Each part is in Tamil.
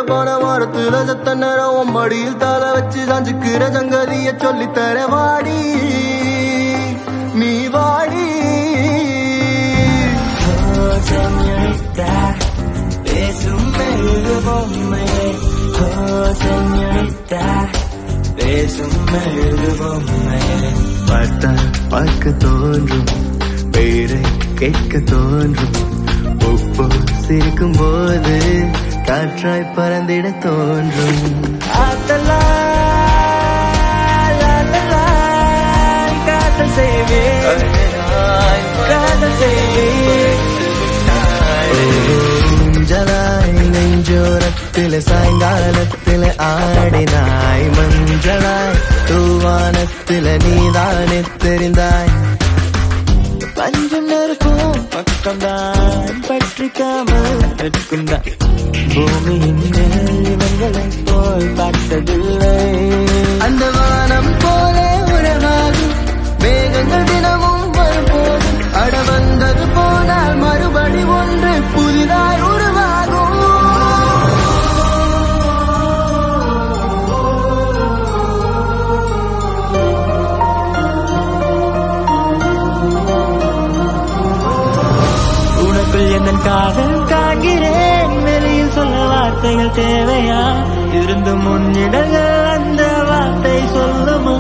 போன வாரத்துல செத்த நேரம் உன் மடியில் தலை வச்சு சாஞ்சுக்கிற சங்கதிய சொல்லித்தர வாடி நீ வாடி ஓ செஞ்சரித்தா பேசும் மெழுகு பொம்மையே ஓ செஞ்சரித்தா பேசும் மெழுகு பொம்மையே பார்த்தால் பார்க்க தோன்றும் பெயரை கேட்க தோன்றும் உப்பு சிரிக்கும் போது காற்றாய் பறந்திட தோன்றும் ஆத்தலா லாலலா, காதல் செய்வேன் காதல் செய்வேன் ஊஞ்சலாய் நெஞ்சோரத்தில சாயங்காலத்தில ஆடினாய் மஞ்சளாய் தூவானத்தில நீதானே தெரிந்தாய் பஞ்சும் நெருப்பும் பக்கம்தான் பற்றிக்காமல் நிற்கின்றான் பூமியின் மேல் இவங்களை போல் பார்த்ததில்லை அந்த வானம் போல உறவாகும் மேகங்கள் தினமும் வரும்போதும் அட வந்தது போனால் மறுபடி ஒன்று புதிதாய் உருவாகும் உனக்குள் எந்த காதல் காண்கிறேன் வெளியில் சொல்ல வார்த்தைகள் தேவையா இருந்து முன்னிடங்கள் அந்த வார்த்தை சொல்லுமா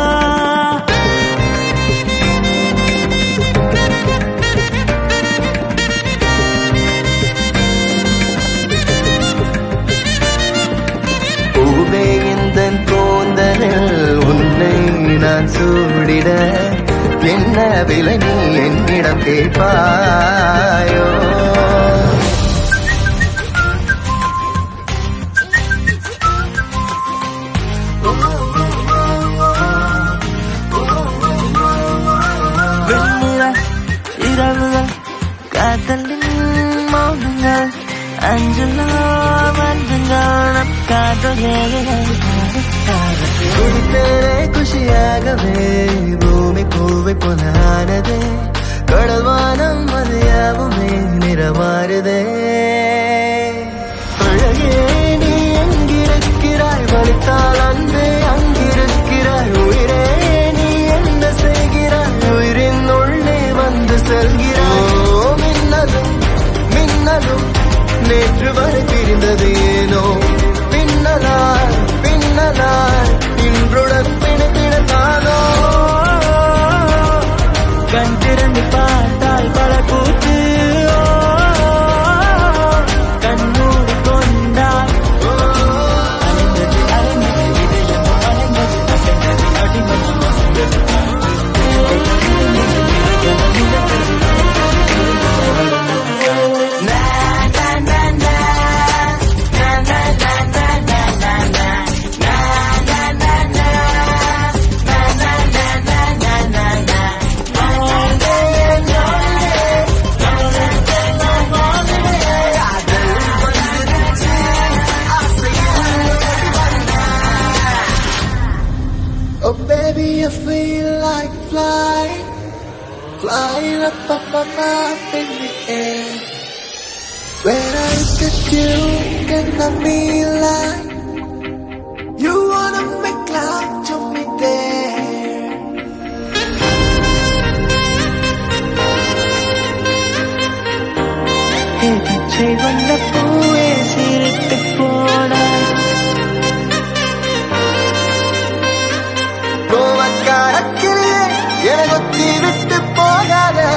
பூவே இந்த கூந்தலில் உன்னை நான் சூடிட என்ன விலை நீ என்னிடம் கேட்பாயோ வெண்ணிலா இரவுகள் காதலின் மௌனங்கள் அஞ்சலோ மஞ்சங்கள் நம் காதல் ஏழைகள் குடித்தேனே குஷியாகவே பூமி பூவை போலானதே கடல் வானம் அது யாவுமே நிறமாறுதே அழகே நீ எங்கிருக்கிறாய் வலித்தால் அன்பே அங்கிருக்கிறாய் உயிரே நீ என்ன செய்கிறாய் உயிரின் உள்ளே வந்து செல்கிறாய் ஓ, மின்னலும் மின்னலும் நேற்று வரை பிரிந்தது ஏனோ பின்னலாய் பின்னலாய் இன்றுடன் பிணைப்பிடத்தானோ கண் திறந்து பார்த்தால் பல கூத்து ஓ, கண்ணூடி கொண்டால் அலைந்தது அலைந்தது இதயம் அலைந்தது அசைந்தது அடிமதி அசைந்தது Oh baby, I feel like flying, flying up, up, up, up in the air. When I look at you, can I feel like you wanna make love to me there? பச்சை வந்த பூவே சிரித்து போனாய் கோவக்காரக்கிளியே, என்னை கொத்தி விட்டு போகாதே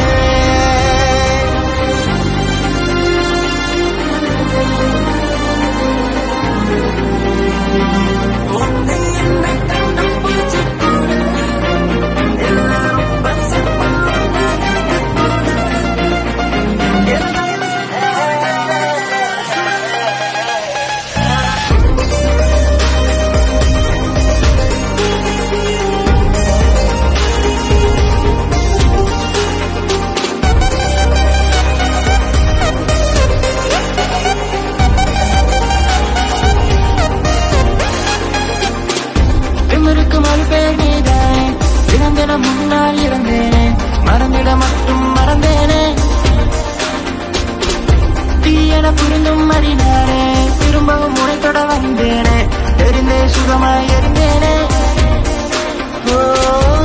திமிருக்கு மறுபேர் நீதானே தினம் தினம் முன்னால் இருந்தேனே மறந்திட மட்டும் மறந்தேனே தீயன புரிந்தும் அறிந்தாரே திரும்பவும் உனைத்தொட வந்தேனே தெரிந்தே சுகமாய் இருந்தேனே ஓ